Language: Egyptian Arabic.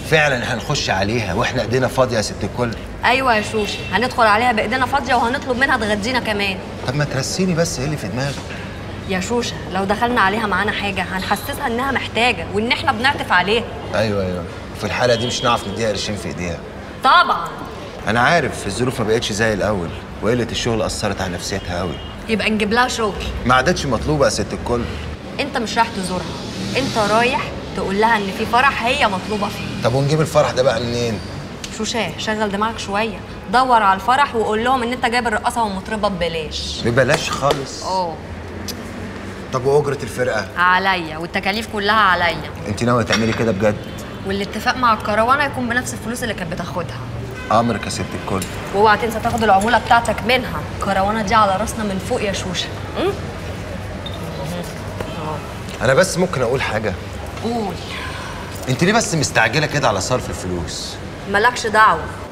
فعلا هنخش عليها واحنا ايدينا فاضيه يا ست الكل ايوه يا شوشي هندخل عليها بايدينا فاضيه وهنطلب منها تغدينا كمان طب ما ترسيني بس ايه اللي في دماغك يا شوشه لو دخلنا عليها معانا حاجه هنحسسها انها محتاجه وان احنا بنعطف عليها ايوه ايوه في الحاله دي مش هنعرف نديها قرشين في ايديها طبعا انا عارف الظروف ما بقتش زي الاول وقله الشغل اثرت على نفسيتها قوي يبقى نجيب لها شغل ما عادتش مطلوبه يا ست الكل انت مش رايح تزورها انت رايح تقول لها ان في فرح هي مطلوبه فيه طب ونجيب الفرح ده بقى منين شوشاه شغل دماغك شويه دور على الفرح وقول لهم ان انت جايب الرقاصه والمطربه ببلاش ببلاش خالص اه طب واجره الفرقه عليا والتكاليف كلها عليا انت ناويه تعملي كده بجد والاتفاق مع الكروانه يكون بنفس الفلوس اللي كانت بتاخدها امرك يا ست الكل واوعى تنسى تاخد العموله بتاعتك منها الكروانه دي على راسنا من فوق يا شوشه م? انا بس ممكن اقول حاجه قول انت ليه بس مستعجله كده على صرف الفلوس مالكش دعوه